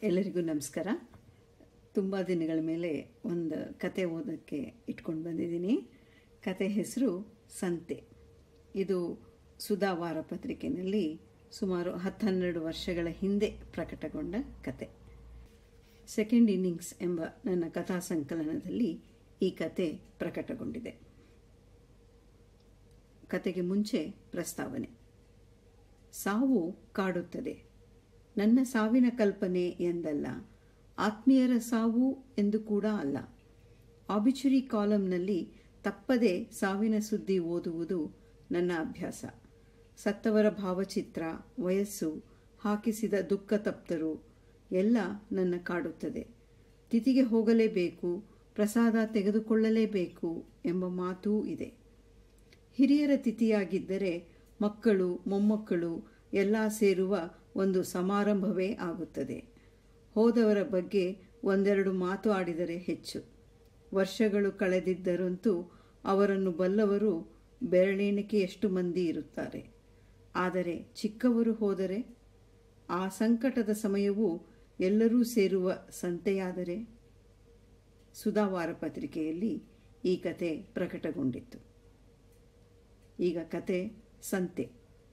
ಎಲ್ಲರಿಗೂ ನಮಸ್ಕಾರ ತುಂಬ ದಿನಗಳ ಮೇಲೆ ಒಂದು ಕತೆ ಓದೋಕ್ಕೆ ಇಟ್ಕೊಂಡು ಬಂದಿದ್ದೀನಿ ಕತೆ ಹೆಸರು ಸಂತೆ ಇದು ಸುಧಾ ವಾರ ಪತ್ರಿಕೆಯಲ್ಲಿ ಸುಮಾರು ಹತ್ತು ಹನ್ನೆರಡು ವರ್ಷಗಳ ಹಿಂದೆ ಪ್ರಕಟಗೊಂಡ ಕತೆ ಸೆಕೆಂಡ್ ಇನ್ನಿಂಗ್ಸ್ ಎಂಬ ನನ್ನ ಕಥಾ ಸಂಕಲನದಲ್ಲಿ ಈ ಕತೆ ಪ್ರಕಟಗೊಂಡಿದೆ ಕತೆಗೆ ಮುಂಚೆ ಪ್ರಸ್ತಾವನೆ ಸಾವು ಕಾಡುತ್ತದೆ ನನ್ನ ಸಾವಿನ ಕಲ್ಪನೆ ಎಂದಲ್ಲ ಆತ್ಮೀಯರ ಸಾವು ಎಂದು ಕೂಡ ಅಲ್ಲ ಆಬಿಚುರಿ ಕಾಲಂನಲ್ಲಿ ತಪ್ಪದೆ ಸಾವಿನ ಸುದ್ದಿ ಓದುವುದು ನನ್ನ ಅಭ್ಯಾಸ ಸತ್ತವರ ಭಾವಚಿತ್ರ ವಯಸ್ಸು ಹಾಕಿಸಿದ ದುಃಖ ತಪ್ತರು ಎಲ್ಲ ನನ್ನ ಕಾಡುತ್ತದೆ ತಿಥಿಗೆ ಹೋಗಲೇಬೇಕು ಪ್ರಸಾದ ತೆಗೆದುಕೊಳ್ಳಲೇಬೇಕು ಎಂಬ ಮಾತೂ ಇದೆ ಹಿರಿಯರ ತಿಥಿಯಾಗಿದ್ದರೆ ಮಕ್ಕಳು ಮೊಮ್ಮಕ್ಕಳು ಎಲ್ಲ ಸೇರುವ ಒಂದು ಸಮಾರಂಭವೇ ಆಗುತ್ತದೆ ಹೋದವರ ಬಗ್ಗೆ ಒಂದೆರಡು ಮಾತು ಆಡಿದರೆ ಹೆಚ್ಚು ವರ್ಷಗಳು ಕಳೆದಿದ್ದರಂತೂ ಅವರನ್ನು ಬಲ್ಲವರು ಬೆರಳೆಣಿಕೆಯಷ್ಟು ಮಂದಿ ಇರುತ್ತಾರೆ ಆದರೆ ಚಿಕ್ಕವರು ಹೋದರೆ ಆ ಸಂಕಟದ ಸಮಯವು ಎಲ್ಲರೂ ಸೇರುವ ಸಂತೆಯಾದರೆ ಸುಧಾವಾರ ಪತ್ರಿಕೆಯಲ್ಲಿ ಈ ಕತೆ ಪ್ರಕಟಗೊಂಡಿತ್ತು ಈಗ ಕತೆ ಸಂತೆ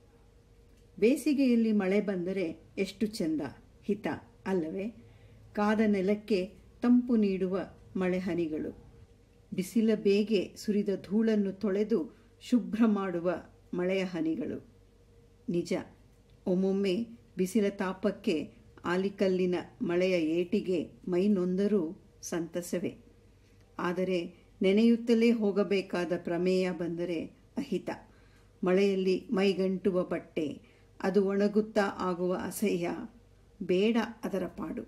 ಬೇಸಿಗೆಯಲ್ಲಿ ಮಳೆ ಬಂದರೆ ಎಷ್ಟು ಚೆಂದ ಹಿತ ಅಲ್ಲವೇ ಕಾದ ನೆಲಕ್ಕೆ ತಂಪು ನೀಡುವ ಮಳೆ ಹನಿಗಳು ಬಿಸಿಲ ಬೇಗೆ ಸುರಿದ ಧೂಳನ್ನು ತೊಳೆದು ಶುಭ್ರ ಮಾಡುವ ಮಳೆಯ ಹನಿಗಳು ನಿಜ ಒಮ್ಮೊಮ್ಮೆ ಬಿಸಿಲ ತಾಪಕ್ಕೆ ಆಲಿಕಲ್ಲಿನ ಮಳೆಯ ಏಟಿಗೆ ಮೈ ನೊಂದರೂ ಸಂತಸವೇ ಆದರೆ ನೆನೆಯುತ್ತಲೇ ಹೋಗಬೇಕಾದ ಪ್ರಮೇಯ ಬಂದರೆ ಅಹಿತ ಮಳೆಯಲ್ಲಿ ಮೈಗಂಟುವ ಬಟ್ಟೆ ಅದು ಒಣಗುತ್ತಾ ಆಗುವ ಅಸಹ್ಯ ಬೇಡ ಅದರ ಪಾಡು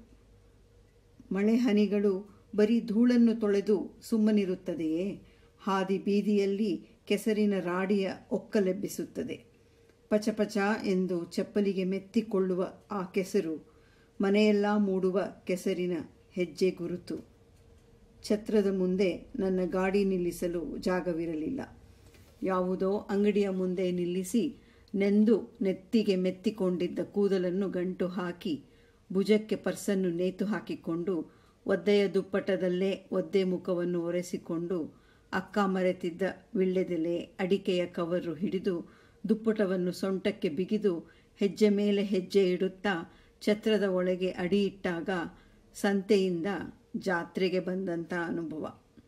ಮಳೆ ಹನಿಗಳು ಬರೀ ಧೂಳನ್ನು ತೊಳೆದು ಸುಮ್ಮನಿರುತ್ತದೆಯೇ ಹಾದಿ ಬೀದಿಯಲ್ಲಿ ಕೆಸರಿನ ರಾಡಿಯ ಒಕ್ಕಲೆಬ್ಬಿಸುತ್ತದೆ ಪಚಪಚ ಎಂದು ಚಪ್ಪಲಿಗೆ ಮೆತ್ತಿಕೊಳ್ಳುವ ಆ ಕೆಸರು ಮನೆಯೆಲ್ಲ ಮೂಡುವ ಕೆಸರಿನ ಹೆಜ್ಜೆ ಗುರುತು ಛತ್ರದ ಮುಂದೆ ನನ್ನ ಗಾಡಿ ನಿಲ್ಲಿಸಲು ಜಾಗವಿರಲಿಲ್ಲ ಯಾವುದೋ ಅಂಗಡಿಯ ಮುಂದೆ ನಿಲ್ಲಿಸಿ ನೆಂದು ನೆತ್ತಿಗೆ ಮೆತ್ತಿಕೊಂಡಿದ್ದ ಕೂದಲನ್ನು ಗಂಟು ಹಾಕಿ ಭುಜಕ್ಕೆ ಪರ್ಸನ್ನು ನೇತು ಹಾಕಿಕೊಂಡು ಒದ್ದೆಯ ದುಪ್ಪಟದಲ್ಲೇ ಒದ್ದೆ ಮುಖವನ್ನು ಒರೆಸಿಕೊಂಡು ಅಕ್ಕ ಮರೆತಿದ್ದ ವಿಳ್ಳೆದೆಲೆ ಅಡಿಕೆಯ ಕವರು ಹಿಡಿದು ದುಪ್ಪಟವನ್ನು ಸೊಂಟಕ್ಕೆ ಬಿಗಿದು ಹೆಜ್ಜೆ ಮೇಲೆ ಹೆಜ್ಜೆ ಇಡುತ್ತಾ ಛತ್ರದ ಒಳಗೆ ಅಡಿ ಇಟ್ಟಾಗ ಸಂತೆಯಿಂದ ಜಾತ್ರೆಗೆ ಬಂದಂಥ ಅನುಭವ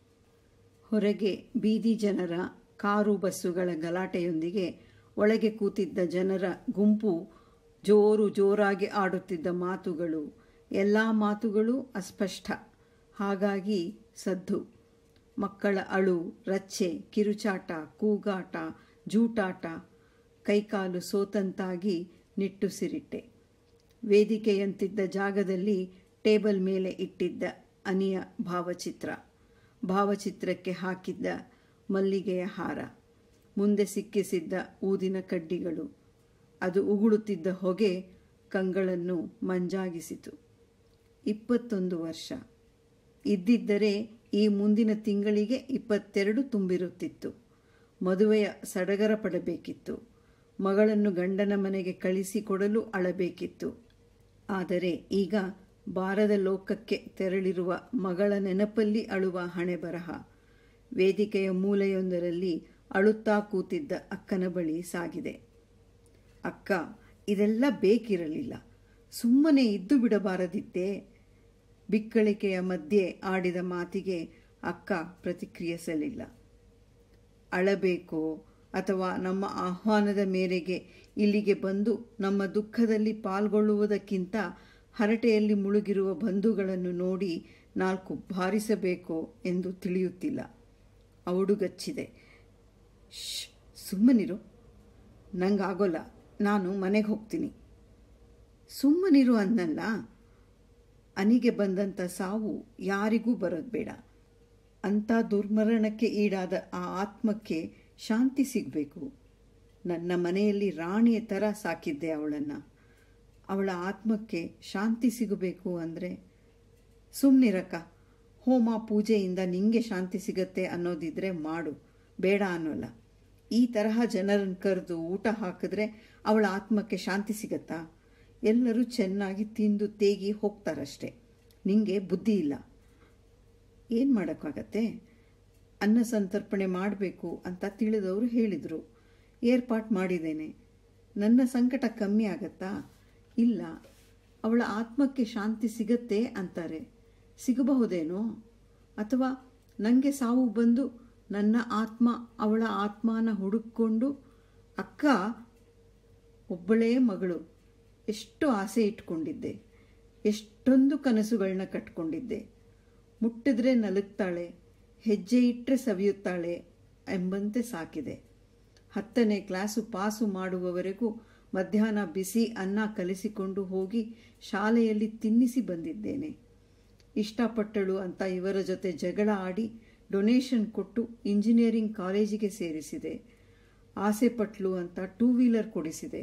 ಹೊರಗೆ ಬೀದಿ ಜನರ ಕಾರು ಬಸ್ಸುಗಳ ಗಲಾಟೆಯೊಂದಿಗೆ ಒಳಗೆ ಕೂತಿದ್ದ ಜನರ ಗುಂಪು ಜೋರು ಜೋರಾಗಿ ಆಡುತ್ತಿದ್ದ ಮಾತುಗಳು ಎಲ್ಲ ಮಾತುಗಳು ಅಸ್ಪಷ್ಟ ಹಾಗಾಗಿ ಸದ್ದು ಮಕ್ಕಳ ಅಳು ರಚ್ಚೆ ಕಿರುಚಾಟ ಕೂಗಾಟ ಜೂಟಾಟ ಕೈಕಾಲು ಸೋತಂತಾಗಿ ನಿಟ್ಟುಸಿರಿಟ್ಟೆ ವೇದಿಕೆಯಂತಿದ್ದ ಜಾಗದಲ್ಲಿ ಟೇಬಲ್ ಮೇಲೆ ಇಟ್ಟಿದ್ದ ಅನಿಯ ಭಾವಚಿತ್ರ ಭಾವಚಿತ್ರಕ್ಕೆ ಹಾಕಿದ್ದ ಮಲ್ಲಿಗೆಯ ಹಾರ ಮುಂದೆ ಸಿಕ್ಕಿಸಿದ್ದ ಊದಿನ ಕಡ್ಡಿಗಳು ಅದು ಉಗುಳುತ್ತಿದ್ದ ಹೊಗೆ ಕಂಗಳನ್ನು ಮಂಜಾಗಿಸಿತು ಇಪ್ಪತ್ತೊಂದು ವರ್ಷ ಇದ್ದಿದ್ದರೆ ಈ ಮುಂದಿನ ತಿಂಗಳಿಗೆ ಇಪ್ಪತ್ತೆರಡು ತುಂಬಿರುತ್ತಿತ್ತು ಮದುವೆಯ ಸಡಗರ ಪಡಬೇಕಿತ್ತು ಮಗಳನ್ನು ಗಂಡನ ಮನೆಗೆ ಕಳಿಸಿಕೊಡಲು ಅಳಬೇಕಿತ್ತು ಆದರೆ ಈಗ ಬಾರದ ಲೋಕಕ್ಕೆ ತೆರಳಿರುವ ಮಗಳ ನೆನಪಲ್ಲಿ ಅಳುವ ಹಣೆ ಬರಹ ವೇದಿಕೆಯ ಮೂಲೆಯೊಂದರಲ್ಲಿ ಅಳುತ್ತಾ ಕೂತಿದ್ದ ಅಕ್ಕನ ಬಳಿ ಸಾಗಿದೆ ಅಕ್ಕ ಇದೆಲ್ಲ ಬೇಕಿರಲಿಲ್ಲ ಸುಮ್ಮನೆ ಇದ್ದು ಬಿಡಬಾರದಿತ್ತೇ ಬಿಕ್ಕಳಿಕೆಯ ಮಧ್ಯೆ ಆಡಿದ ಮಾತಿಗೆ ಅಕ್ಕ ಪ್ರತಿಕ್ರಿಯಿಸಲಿಲ್ಲ ಅಳಬೇಕೋ ಅಥವಾ ನಮ್ಮ ಆಹ್ವಾನದ ಮೇರೆಗೆ ಇಲ್ಲಿಗೆ ಬಂದು ನಮ್ಮ ದುಃಖದಲ್ಲಿ ಪಾಲ್ಗೊಳ್ಳುವುದಕ್ಕಿಂತ ಹರಟೆಯಲ್ಲಿ ಮುಳುಗಿರುವ ಬಂಧುಗಳನ್ನು ನೋಡಿ ನಾಲ್ಕು ಬಾರಿಸಬೇಕೋ ಎಂದು ತಿಳಿಯುತ್ತಿಲ್ಲ ಅವಡುಗಚ್ಚಿದೆ ಶ್ ಸುಮ್ಮನಿರು ನಂಗಾಗೋಲ್ಲ ನಾನು ಮನೆಗೆ ಹೋಗ್ತೀನಿ ಸುಮ್ಮನಿರು ಅನ್ನಲ್ಲ ಅನಿಗೆ ಬಂದಂಥ ಸಾವು ಯಾರಿಗೂ ಬರೋದು ಬೇಡ ಅಂಥ ದುರ್ಮರಣಕ್ಕೆ ಈಡಾದ ಆ ಆತ್ಮಕ್ಕೆ ಶಾಂತಿ ಸಿಗಬೇಕು ನನ್ನ ಮನೆಯಲ್ಲಿ ರಾಣಿಯ ಥರ ಸಾಕಿದ್ದೆ ಅವಳನ್ನು ಅವಳ ಆತ್ಮಕ್ಕೆ ಶಾಂತಿ ಸಿಗಬೇಕು ಅಂದರೆ ಸುಮ್ಮನಿರಕ್ಕ ಹೋಮ ಪೂಜೆಯಿಂದ ನಿಂಗೆ ಶಾಂತಿ ಸಿಗತ್ತೆ ಅನ್ನೋದಿದ್ರೆ ಮಾಡು ಬೇಡ ಅನ್ನೋಲ್ಲ ಈ ತರಹ ಜನರನ್ನು ಕರೆದು ಊಟ ಹಾಕಿದ್ರೆ ಅವಳ ಆತ್ಮಕ್ಕೆ ಶಾಂತಿ ಸಿಗತ್ತಾ ಎಲ್ಲರೂ ಚೆನ್ನಾಗಿ ತಿಂದು ತೇಗಿ ಹೋಗ್ತಾರಷ್ಟೆ ನಿಂಗೆ ಬುದ್ಧಿ ಇಲ್ಲ ಏನು ಮಾಡೋಕ್ಕಾಗತ್ತೆ ಅನ್ನ ಸಂತರ್ಪಣೆ ಮಾಡಬೇಕು ಅಂತ ತಿಳಿದವರು ಹೇಳಿದರು ಏರ್ಪಾಟ್ ಮಾಡಿದ್ದೇನೆ ನನ್ನ ಸಂಕಟ ಕಮ್ಮಿ ಆಗತ್ತಾ ಇಲ್ಲ ಅವಳ ಆತ್ಮಕ್ಕೆ ಶಾಂತಿ ಸಿಗತ್ತೆ ಅಂತಾರೆ ಸಿಗಬಹುದೇನೋ ಅಥವಾ ನನಗೆ ಸಾವು ಬಂದು ನನ್ನ ಆತ್ಮ ಅವಳ ಆತ್ಮನ ಹುಡುಕೊಂಡು ಅಕ್ಕ ಒಬ್ಬಳೇ ಮಗಳು ಎಷ್ಟು ಆಸೆ ಇಟ್ಕೊಂಡಿದ್ದೆ ಎಷ್ಟೊಂದು ಕನಸುಗಳನ್ನ ಕಟ್ಕೊಂಡಿದ್ದೆ ಮುಟ್ಟಿದ್ರೆ ನಲುಗ್ತಾಳೆ ಹೆಜ್ಜೆ ಇಟ್ಟರೆ ಸವಿಯುತ್ತಾಳೆ ಎಂಬಂತೆ ಸಾಕಿದೆ ಹತ್ತನೇ ಕ್ಲಾಸು ಪಾಸು ಮಾಡುವವರೆಗೂ ಮಧ್ಯಾಹ್ನ ಬಿಸಿ ಅನ್ನ ಕಲಿಸಿಕೊಂಡು ಹೋಗಿ ಶಾಲೆಯಲ್ಲಿ ತಿನ್ನಿಸಿ ಬಂದಿದ್ದೇನೆ ಇಷ್ಟಪಟ್ಟಳು ಅಂತ ಇವರ ಜೊತೆ ಜಗಳ ಆಡಿ ಡೊನೇಷನ್ ಕೊಟ್ಟು ಇಂಜಿನಿಯರಿಂಗ್ ಕಾಲೇಜಿಗೆ ಸೇರಿಸಿದೆ ಆಸೆ ಪಟ್ಲು ಅಂತ ಟೂ ವೀಲರ್ ಕೊಡಿಸಿದೆ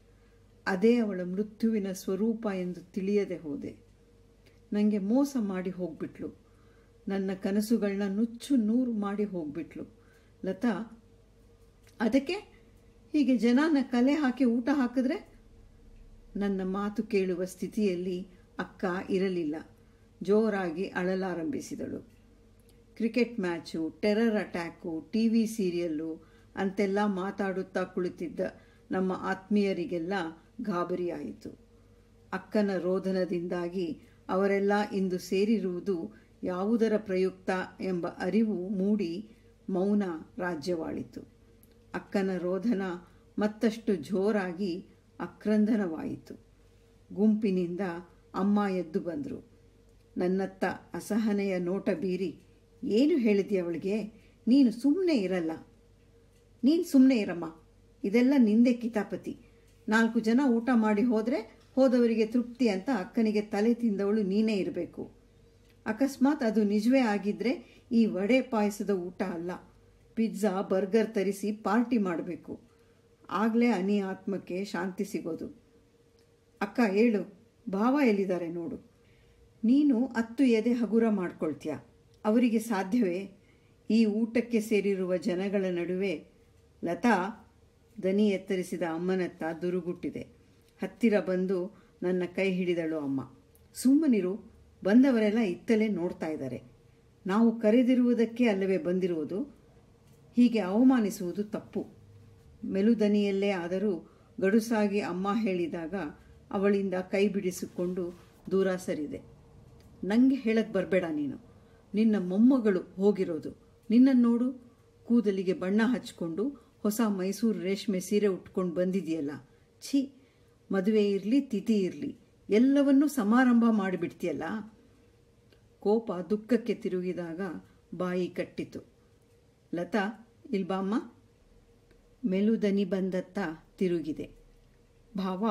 ಅದೇ ಅವಳ ಮೃತ್ಯುವಿನ ಸ್ವರೂಪ ಎಂದು ತಿಳಿಯದೆ ಹೋದೆ ನನಗೆ ಮೋಸ ಮಾಡಿ ಹೋಗ್ಬಿಟ್ಲು ನನ್ನ ಕನಸುಗಳನ್ನ ನುಚ್ಚು ನೂರು ಮಾಡಿ ಹೋಗ್ಬಿಟ್ಲು ಲತಾ ಅದಕ್ಕೆ ಹೀಗೆ ಜನನ ಕಲೆ ಹಾಕಿ ಊಟ ಹಾಕಿದ್ರೆ ನನ್ನ ಮಾತು ಕೇಳುವ ಸ್ಥಿತಿಯಲ್ಲಿ ಅಕ್ಕ ಇರಲಿಲ್ಲ ಜೋರಾಗಿ ಅಳಲಾರಂಭಿಸಿದಳು cricket match terror attack T V serial ಅಂತೆಲ್ಲ ಮಾತಾಡುತ್ತಾ ಕುಳಿತಿದ್ದ ನಮ್ಮ ಆತ್ಮೀಯರಿಗೆಲ್ಲ ಗಾಬರಿಯಾಯಿತು ಅಕ್ಕನ ರೋಧನದಿಂದಾಗಿ ಅವರೆಲ್ಲ ಇಂದು ಸೇರಿರುವುದು ಯಾವುದರ ಪ್ರಯುಕ್ತ ಎಂಬ ಅರಿವು ಮೂಡಿ ಮೌನ ರಾಜ್ಯವಾಳಿತು ಅಕ್ಕನ ರೋಧನ ಮತ್ತಷ್ಟು ಜೋರಾಗಿ ಆಕ್ರಂದನವಾಯಿತು ಗುಂಪಿನಿಂದ ಅಮ್ಮ ಎದ್ದು ಬಂದರು ನನ್ನತ್ತ ಅಸಹನೆಯ ನೋಟ ಬೀರಿ ಏನು ಹೇಳಿದ್ಯ ಅವಳಿಗೆ ನೀನು ಸುಮ್ಮನೆ ಇರಲ್ಲ ನೀನು ಸುಮ್ಮನೆ ಇರಮ್ಮ ಇದೆಲ್ಲ ನಿಂದೆ ಕಿತಾಪತಿ ನಾಲ್ಕು ಜನ ಊಟ ಮಾಡಿ ಹೋದರೆ ಹೋದವರಿಗೆ ತೃಪ್ತಿ ಅಂತ ಅಕ್ಕನಿಗೆ ತಲೆ ತಿಂದವಳು ನೀನೇ ಇರಬೇಕು ಅಕಸ್ಮಾತ್ ಅದು ನಿಜವೇ ಆಗಿದ್ರೆ ಈ ವಡೆ ಪಾಯಸದ ಊಟ ಅಲ್ಲ ಪಿಜ್ಜಾ ಬರ್ಗರ್ ತರಿಸಿ ಪಾರ್ಟಿ ಮಾಡಬೇಕು ಆಗಲೇ ಅನಿ ಆತ್ಮಕ್ಕೆ ಶಾಂತಿ ಸಿಗೋದು ಅಕ್ಕ ಹೇಳು ಭಾವ ಎಲ್ಲಿದ್ದಾರೆ ನೋಡು ನೀನು ಅತ್ತು ಎದೆ ಹಗುರ ಮಾಡ್ಕೊಳ್ತೀಯ ಅವರಿಗೆ ಸಾಧ್ಯವೇ ಈ ಊಟಕ್ಕೆ ಸೇರಿರುವ ಜನಗಳ ನಡುವೆ ಲತಾ ದನಿ ಎತ್ತರಿಸಿದ ಅಮ್ಮನತ್ತ ದುರುಗುಟ್ಟಿದೆ ಹತ್ತಿರ ಬಂದು ನನ್ನ ಕೈ ಹಿಡಿದಳು ಅಮ್ಮ ಸುಮ್ಮನಿರು ಬಂದವರೆಲ್ಲ ಇತ್ತಲೇ ನೋಡ್ತಾ ಇದ್ದಾರೆ ನಾವು ಕರೆದಿರುವುದಕ್ಕೆ ಅಲ್ಲವೇ ಬಂದಿರುವುದು ಹೀಗೆ ಅವಮಾನಿಸುವುದು ತಪ್ಪು ಮೆಲುದನಿಯಲ್ಲೇ ಆದರೂ ಗಡುಸಾಗಿ ಅಮ್ಮ ಹೇಳಿದಾಗ ಅವಳಿಂದ ಕೈ ಬಿಡಿಸಿಕೊಂಡು ದೂರ ಸರಿದೆ ನನಗೆ ಹೇಳಕ್ಕೆ ಬರಬೇಡ ನೀನು ನಿನ್ನ ಮೊಮ್ಮಗಳು ಹೋಗಿರೋದು ನಿನ್ನನ್ನು ನೋಡು ಕೂದಲಿಗೆ ಬಣ್ಣ ಹಚ್ಕೊಂಡು ಹೊಸ ಮೈಸೂರು ರೇಷ್ಮೆ ಸೀರೆ ಉಟ್ಕೊಂಡು ಬಂದಿದೆಯಲ್ಲ ಛೀ ಮದುವೆ ಇರಲಿ ತಿಥಿ ಇರಲಿ ಎಲ್ಲವನ್ನೂ ಸಮಾರಂಭ ಮಾಡಿಬಿಡ್ತೀಯಲ್ಲ ಕೋಪ ದುಃಖಕ್ಕೆ ತಿರುಗಿದಾಗ ಬಾಯಿ ಕಟ್ಟಿತು ಲತಾ ಇಲ್ಬಾಮ್ಮ ಮೆಲುದನಿ ಬಂದತ್ತ ತಿರುಗಿದೆ ಭಾವ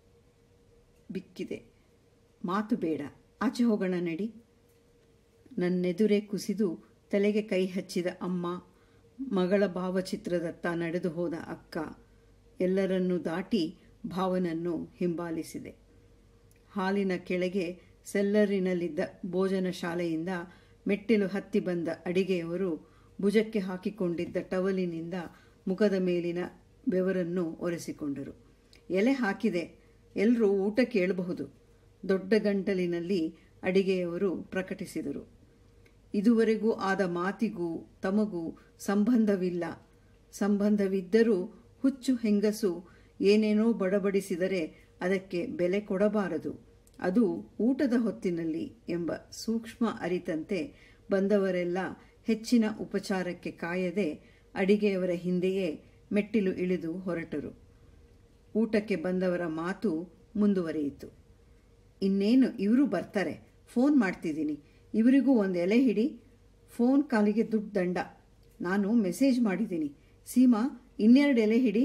ಬಿಕ್ಕಿದೆ ಮಾತು ಬೇಡ ಆಚೆ ಹೋಗೋಣ ನಡಿ ನನ್ನೆದುರೇ ಕುಸಿದು ತಲೆಗೆ ಕೈ ಹಚ್ಚಿದ ಅಮ್ಮ ಮಗಳ ಭಾವಚಿತ್ರದತ್ತ ನಡೆದು ಹೋದ ಅಕ್ಕ ಎಲ್ಲರನ್ನೂ ದಾಟಿ ಭಾವನನ್ನು ಹಿಂಬಾಲಿಸಿದೆ ಹಾಲಿನ ಕೆಳಗೆ ಸೆಲ್ಲರಿನಲ್ಲಿದ್ದ ಭೋಜನ ಶಾಲೆಯಿಂದ ಮೆಟ್ಟಿಲು ಹತ್ತಿ ಬಂದ ಅಡಿಗೆಯವರು ಭುಜಕ್ಕೆ ಹಾಕಿಕೊಂಡಿದ್ದ ಟವಲಿನಿಂದ ಮುಖದ ಮೇಲಿನ ಬೆವರನ್ನು ಒರೆಸಿಕೊಂಡರು ಎಲೆ ಹಾಕಿದೆ ಎಲ್ಲರೂ ಊಟ ಕೇಳಬಹುದು ದೊಡ್ಡ ಗಂಟಲಿನಲ್ಲಿ ಅಡಿಗೆಯವರು ಪ್ರಕಟಿಸಿದರು ಇದುವರೆಗೂ ಆದ ಮಾತಿಗೂ ತಮಗೂ ಸಂಬಂಧವಿಲ್ಲ ಸಂಬಂಧವಿದ್ದರೂ ಹುಚ್ಚು ಹೆಂಗಸು ಏನೇನೋ ಬಡಬಡಿಸಿದರೆ ಅದಕ್ಕೆ ಬೆಲೆ ಕೊಡಬಾರದು ಅದು ಊಟದ ಹೊತ್ತಿನಲ್ಲಿ ಎಂಬ ಸೂಕ್ಷ್ಮ ಅರಿತಂತೆ ಬಂದವರೆಲ್ಲ ಹೆಚ್ಚಿನ ಉಪಚಾರಕ್ಕೆ ಕಾಯದೆ ಅಡಿಗೆಯವರ ಹಿಂದೆಯೇ ಮೆಟ್ಟಿಲು ಇಳಿದು ಹೊರಟರು ಊಟಕ್ಕೆ ಬಂದವರ ಮಾತು ಮುಂದುವರಿಯಿತು ಇನ್ನೇನು ಇವರು ಬರ್ತಾರೆ ಫೋನ್ ಮಾಡ್ತಿದ್ದೀನಿ ಇವರಿಗೂ ಒಂದು ಎಲೆ ಹಿಡಿ ಫೋನ್ ಕಾಲಿಗೆ ದುಡ್ಡು ದಂಡ ನಾನು ಮೆಸೇಜ್ ಮಾಡಿದ್ದೀನಿ ಸೀಮಾ ಇನ್ನೆರಡು ಎಲೆ ಹಿಡಿ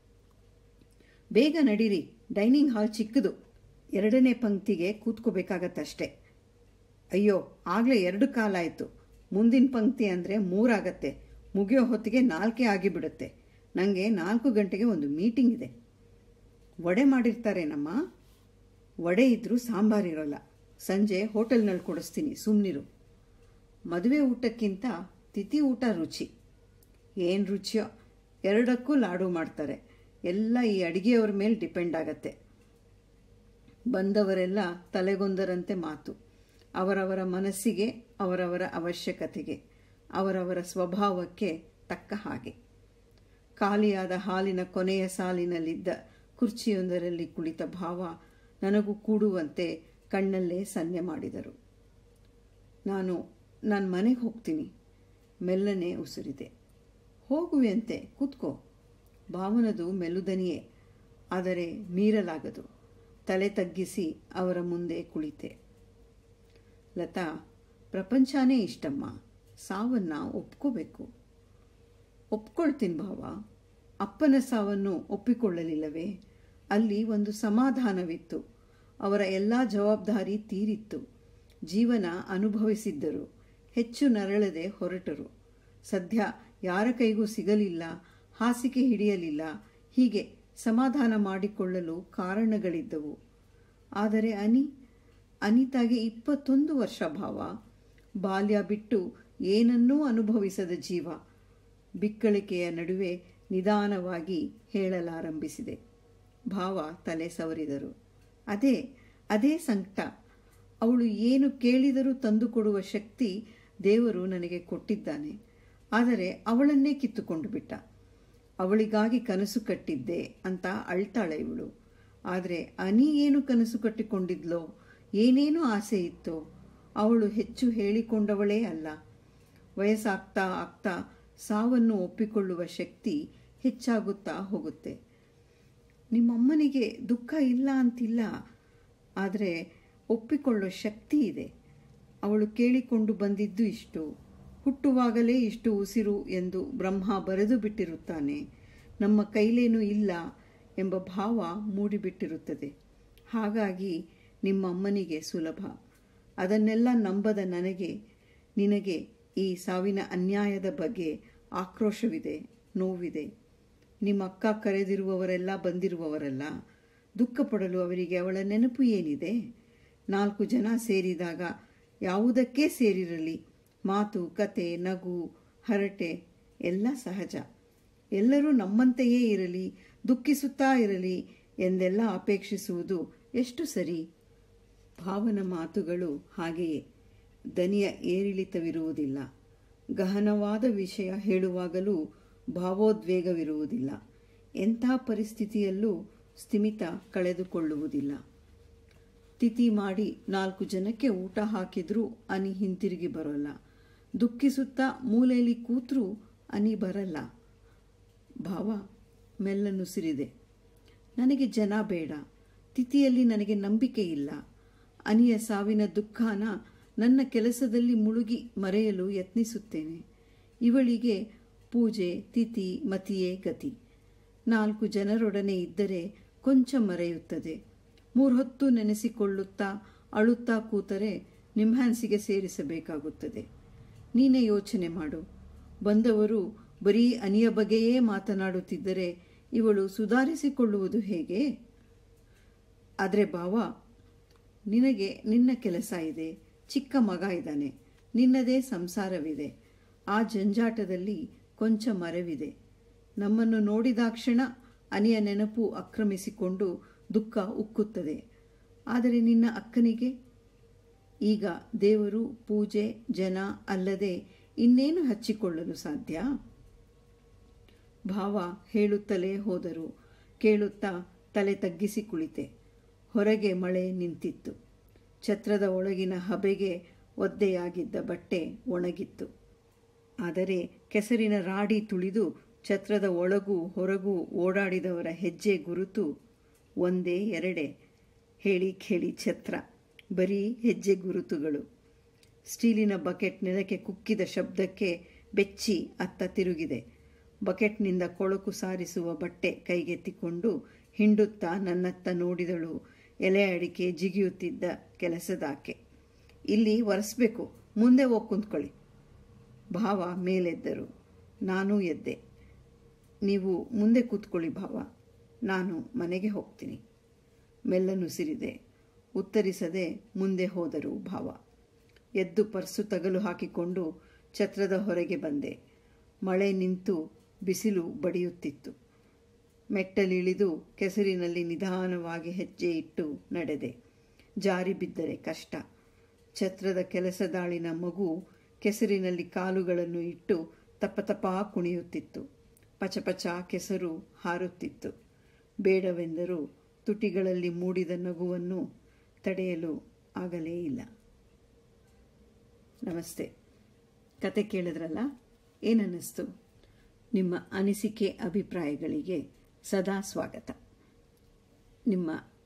ಬೇಗ ನಡೀರಿ ಡೈನಿಂಗ್ ಹಾಲ್ ಚಿಕ್ಕದು ಎರಡನೇ ಪಂಕ್ತಿಗೆ ಕೂತ್ಕೋಬೇಕಾಗತ್ತಷ್ಟೆ ಅಯ್ಯೋ ಆಗಲೇ ಎರಡು ಕಾಲಾಯಿತು ಮುಂದಿನ ಪಂಕ್ತಿ ಅಂದರೆ ಮೂರಾಗತ್ತೆ ಮುಗಿಯೋ ಹೊತ್ತಿಗೆ ನಾಲ್ಕೇ ಆಗಿಬಿಡುತ್ತೆ ನನಗೆ ನಾಲ್ಕು ಗಂಟೆಗೆ ಒಂದು ಮೀಟಿಂಗ್ ಇದೆ ವಡೆ ಮಾಡಿರ್ತಾರೇನಮ್ಮ ವಡೆ ಇದ್ದರೂ ಸಾಂಬಾರಿರೋಲ್ಲ ಸಂಜೆ ಹೋಟೆಲ್ನಲ್ಲಿ ಕೊಡಿಸ್ತೀನಿ ಸುಮ್ಮನಿರು ಮದುವೆ ಊಟಕ್ಕಿಂತ ತಿಥಿ ಊಟ ರುಚಿ ಏನು ರುಚಿಯೋ ಎರಡಕ್ಕೂ ಲಾಡು ಮಾಡ್ತಾರೆ ಎಲ್ಲ ಈ ಅಡುಗೆಯವ್ರ ಮೇಲೆ ಡಿಪೆಂಡ್ ಆಗತ್ತೆ ಬಂದವರೆಲ್ಲ ತಲೆಗೊಂದರಂತೆ ಮಾತು ಅವರವರ ಮನಸ್ಸಿಗೆ ಅವರವರ ಅವಶ್ಯಕತೆಗೆ ಅವರವರ ಸ್ವಭಾವಕ್ಕೆ ತಕ್ಕ ಹಾಗೆ ಖಾಲಿಯಾದ ಹಾಲಿನ ಕೊನೆಯ ಸಾಲಿನಲ್ಲಿದ್ದ ಕುರ್ಚಿಯೊಂದರಲ್ಲಿ ಕುಳಿತ ಭಾವ ನನಗೂ ಕೂಡುವಂತೆ ಕಣ್ಣಲ್ಲೇ ಸನ್ನೆ ಮಾಡಿದರು ನಾನು ನಾನು ಮನೆಗೆ ಹೋಗ್ತೀನಿ ಮೆಲ್ಲನೆ ಉಸಿರಿದೆ ಹೋಗುವೆಂತೆ ಕೂತ್ಕೋ ಭಾವನದು ಮೆಲುದನಿಯೇ ಆದರೆ ಮೀರಲಾಗದು ತಲೆ ತಗ್ಗಿಸಿ ಅವರ ಮುಂದೆ ಕುಳಿತೆ ಲತಾ ಪ್ರಪಂಚನೇ ಇಷ್ಟಮ್ಮ ಸಾವನ್ನ ಒಪ್ಕೋಬೇಕು ಒಪ್ಕೊಳ್ತೀನಿ ಭಾವ ಅಪ್ಪನ ಸಾವನ್ನು ಒಪ್ಪಿಕೊಳ್ಳಲಿಲ್ಲವೇ ಅಲ್ಲಿ ಒಂದು ಸಮಾಧಾನವಿತ್ತು ಅವರ ಎಲ್ಲ ಜವಾಬ್ದಾರಿ ತೀರಿತ್ತು ಜೀವನ ಅನುಭವಿಸಿದ್ದರು ಹೆಚ್ಚು ನರಳದೆ ಹೊರಟರು ಸದ್ಯ ಯಾರ ಕೈಗೂ ಸಿಗಲಿಲ್ಲ ಹಾಸಿಗೆ ಹಿಡಿಯಲಿಲ್ಲ ಹೀಗೆ ಸಮಾಧಾನ ಮಾಡಿಕೊಳ್ಳಲು ಕಾರಣಗಳಿದ್ದವು ಆದರೆ ಅನಿ ಅನಿತಾಗೆ ಇಪ್ಪತ್ತೊಂದು ವರ್ಷ ಭಾವ ಬಾಲ್ಯ ಬಿಟ್ಟು ಏನನ್ನೂ ಅನುಭವಿಸದ ಜೀವ ಬಿಕ್ಕಳಿಕೆಯ ನಡುವೆ ನಿಧಾನವಾಗಿ ಹೇಳಲಾರಂಭಿಸಿದೆ ಭಾವ ತಲೆ ಸವರಿದರು ಅದೇ ಅದೇ ಸಂಕಟ ಅವಳು ಏನು ಕೇಳಿದರೂ ತಂದುಕೊಡುವ ಶಕ್ತಿ ದೇವರು ನನಗೆ ಕೊಟ್ಟಿದ್ದಾನೆ ಆದರೆ ಅವಳನ್ನೇ ಕಿತ್ತುಕೊಂಡು ಬಿಟ್ಟ ಅವಳಿಗಾಗಿ ಕನಸು ಕಟ್ಟಿದ್ದೆ ಅಂತ ಅಳ್ತಾಳೆ ಇವಳು ಆದರೆ ಅನಿ ಏನು ಕನಸು ಕಟ್ಟಿಕೊಂಡಿದ್ಲೋ ಏನೇನು ಆಸೆ ಇತ್ತೋ ಅವಳು ಹೆಚ್ಚು ಹೇಳಿಕೊಂಡವಳೇ ಅಲ್ಲ ವಯಸ್ಸಾಗ್ತಾ ಆಗ್ತಾ ಸಾವನ್ನು ಒಪ್ಪಿಕೊಳ್ಳುವ ಶಕ್ತಿ ಹೆಚ್ಚಾಗುತ್ತಾ ಹೋಗುತ್ತೆ ನಿಮ್ಮಮ್ಮನಿಗೆ ದುಃಖ ಇಲ್ಲ ಅಂತಿಲ್ಲ ಆದರೆ ಒಪ್ಪಿಕೊಳ್ಳೋ ಶಕ್ತಿ ಇದೆ ಅವಳು ಕೇಳಿಕೊಂಡು ಬಂದಿದ್ದು ಇಷ್ಟು ಹುಟ್ಟುವಾಗಲೇ ಇಷ್ಟು ಉಸಿರು ಎಂದು ಬ್ರಹ್ಮ ಬರೆದು ಬಿಟ್ಟಿರುತ್ತಾನೆ ನಮ್ಮ ಕೈಲೇನೂ ಇಲ್ಲ ಎಂಬ ಭಾವ ಮೂಡಿಬಿಟ್ಟಿರುತ್ತದೆ ಹಾಗಾಗಿ ನಿಮ್ಮಮ್ಮನಿಗೆ ಸುಲಭ ಅದನ್ನೆಲ್ಲ ನಂಬದ ನನಗೆ ನಿನಗೆ ಈ ಸಾವಿನ ಅನ್ಯಾಯದ ಬಗ್ಗೆ ಆಕ್ರೋಶವಿದೆ ನೋವಿದೆ ನಿಮ್ಮ ಅಕ್ಕ ಕರೆದಿರುವವರೆಲ್ಲ ಬಂದಿರುವವರಲ್ಲ ದುಃಖ ಪಡಲು ಅವರಿಗೆ ಅವಳ ನೆನಪು ಏನಿದೆ ನಾಲ್ಕು ಜನ ಸೇರಿದಾಗ ಯಾವುದಕ್ಕೇ ಸೇರಿರಲಿ ಮಾತು ಕತೆ ನಗು ಹರಟೆ ಎಲ್ಲ ಸಹಜ ಎಲ್ಲರೂ ನಮ್ಮಂತೆಯೇ ಇರಲಿ ದುಃಖಿಸುತ್ತಾ ಇರಲಿ ಎಂದೆಲ್ಲ ಅಪೇಕ್ಷಿಸುವುದು ಎಷ್ಟು ಸರಿ ಭಾವನ ಮಾತುಗಳು ಹಾಗೆಯೇ ದನಿಯ ಏರಿಳಿತವಿರುವುದಿಲ್ಲ ಗಹನವಾದ ವಿಷಯ ಹೇಳುವಾಗಲೂ ಭಾವೋದ್ವೇಗವಿರುವುದಿಲ್ಲ ಎಂಥ ಪರಿಸ್ಥಿತಿಯಲ್ಲೂ ಸ್ಥಿಮಿತ ಕಳೆದುಕೊಳ್ಳುವುದಿಲ್ಲ ತಿಥಿ ಮಾಡಿ ನಾಲ್ಕು ಜನಕ್ಕೆ ಊಟ ಹಾಕಿದ್ರೂ ಅನಿ ಹಿಂತಿರುಗಿ ಬರೋಲ್ಲ ದುಃಖಿಸುತ್ತಾ ಮೂಲೆಯಲ್ಲಿ ಕೂತ್ರೂ ಅನಿ ಬರಲ್ಲ ಭಾವ ಮೆಲ್ಲನುಸಿರಿದೆ ನನಗೆ ಜನ ಬೇಡ ತಿಥಿಯಲ್ಲಿ ನನಗೆ ನಂಬಿಕೆ ಇಲ್ಲ ಅನಿಯ ಸಾವಿನ ದುಃಖನ ನನ್ನ ಕೆಲಸದಲ್ಲಿ ಮುಳುಗಿ ಮರೆಯಲು ಯತ್ನಿಸುತ್ತೇನೆ ಇವಳಿಗೆ ಪೂಜೆ ತಿಥಿ ಮತಿಯೇ ಗತಿ ನಾಲ್ಕು ಜನರೊಡನೆ ಇದ್ದರೆ ಕೊಂಚ ಮರೆಯುತ್ತದೆ ಮೂರ್ಹೊತ್ತು ನೆನೆಸಿಕೊಳ್ಳುತ್ತಾ ಅಳುತ್ತಾ ಕೂತರೆ ನಿಮ್ಹ್ಯಾನ್ಸಿಗೆ ಸೇರಿಸಬೇಕಾಗುತ್ತದೆ ನೀನೇ ಯೋಚನೆ ಮಾಡು ಬಂದವರು ಬರೀ ಅನಿಯ ಬಗ್ಗೆಯೇ ಮಾತನಾಡುತ್ತಿದ್ದರೆ ಇವಳು ಸುಧಾರಿಸಿಕೊಳ್ಳುವುದು ಹೇಗೆ ಆದರೆ ಬಾವ ನಿನಗೆ ನಿನ್ನ ಕೆಲಸ ಇದೆ ಚಿಕ್ಕ ಮಗ ಇದ್ದಾನೆ ನಿನ್ನದೇ ಸಂಸಾರವಿದೆ ಆ ಜಂಜಾಟದಲ್ಲಿ ಕೊಂಚ ಮರವಿದೆ ನಮ್ಮನ್ನು ನೋಡಿದಾಕ್ಷಣ ಅನಿಯ ನೆನಪು ಆಕ್ರಮಿಸಿಕೊಂಡು ದುಃಖ ಉಕ್ಕುತ್ತದೆ ಆದರೆ ನಿನ್ನ ಅಕ್ಕನಿಗೆ ಈಗ ದೇವರು ಪೂಜೆ ಜನ ಅಲ್ಲದೆ ಇನ್ನೇನು ಹಚ್ಚಿಕೊಳ್ಳಲು ಸಾಧ್ಯ ಭಾವ ಹೇಳುತ್ತಲೇ ಹೋದರು ಕೇಳುತ್ತಾ ತಲೆ ತಗ್ಗಿಸಿ ಕುಳಿತೆ ಹೊರಗೆ ಮಳೆ ನಿಂತಿತ್ತು ಛತ್ರದ ಒಳಗಿನ ಹಬೆಗೆ ಒದ್ದೆಯಾಗಿದ್ದ ಬಟ್ಟೆ ಒಣಗಿತ್ತು ಆದರೆ ಕೆಸರಿನ ರಾಡಿ ತುಳಿದು ಛತ್ರದ ಒಳಗೂ ಹೊರಗೂ ಓಡಾಡಿದವರ ಹೆಜ್ಜೆ ಗುರುತು ಒಂದೇ ಎರಡೆ ಹೇಳಿ ಕೇಳಿ ಛತ್ರ ಬರೀ ಹೆಜ್ಜೆ ಗುರುತುಗಳು ಸ್ಟೀಲಿನ ಬಕೆಟ್ ನೆಲಕ್ಕೆ ಕುಕ್ಕಿದ ಶಬ್ದಕ್ಕೆ ಬೆಚ್ಚಿ ಅತ್ತ ತಿರುಗಿದೆ ಬಕೆಟ್ನಿಂದ ಕೊಳಕು ಸಾರಿಸುವ ಬಟ್ಟೆ ಕೈಗೆತ್ತಿಕೊಂಡು ಹಿಂಡುತ್ತಾ ನನ್ನತ್ತ ನೋಡಿದಳು ಎಲೆ ಅಡಿಕೆ ಜಿಗಿಯುತ್ತಿದ್ದ ಕೆಲಸದಾಕೆ ಇಲ್ಲಿ ಒರೆಸ್ಬೇಕು ಮುಂದೆ ಹೋಗಿ ಕುಂತ್ಕೊಳ್ಳಿ ಭಾವ ಮೇಲೆದ್ದರು ನಾನೂ ಎದ್ದೆ ನೀವು ಮುಂದೆ ಕೂತ್ಕೊಳ್ಳಿ ಭಾವ ನಾನು ಮನೆಗೆ ಹೋಗ್ತೀನಿ ಮೆಲ್ಲನುಸಿರಿದೆ ಉತ್ತರಿಸದೆ ಮುಂದೆ ಹೋದರು ಭಾವ ಎದ್ದು ಪರ್ಸು ತಗಲು ಹಾಕಿಕೊಂಡು ಛತ್ರದ ಹೊರಗೆ ಬಂದೆ ಮಳೆ ನಿಂತು ಬಿಸಿಲು ಬಡಿಯುತ್ತಿತ್ತು ಮೆಟ್ಟಲಿಳಿದು ಕೆಸರಿನಲ್ಲಿ ನಿಧಾನವಾಗಿ ಹೆಜ್ಜೆ ಇಟ್ಟು ನಡೆದೆ ಜಾರಿ ಬಿದ್ದರೆ ಕಷ್ಟ ಛತ್ರದ ಕೆಲಸದಾಳಿನ ಮಗು ಕೆಸರಿನಲ್ಲಿ ಕಾಲುಗಳನ್ನು ಇಟ್ಟು ತಪ್ಪತಪ ಕುಣಿಯುತ್ತಿತ್ತು ಪಚಪಚ ಕೆಸರು ಹಾರುತ್ತಿತ್ತು ಬೇಡವೆಂದರೂ ತುಟಿಗಳಲ್ಲಿ ಮೂಡಿದ ನಗುವನ್ನು ತಡೆಯಲು ಆಗಲೇ ಇಲ್ಲ ನಮಸ್ತೆ ಕತೆ ಕೇಳಿದ್ರಲ್ಲ ಏನನ್ನಿಸ್ತು ನಿಮ್ಮ ಅನಿಸಿಕೆ ಅಭಿಪ್ರಾಯಗಳಿಗೆ ಸದಾ ಸ್ವಾಗತ ನಿಮ್ಮ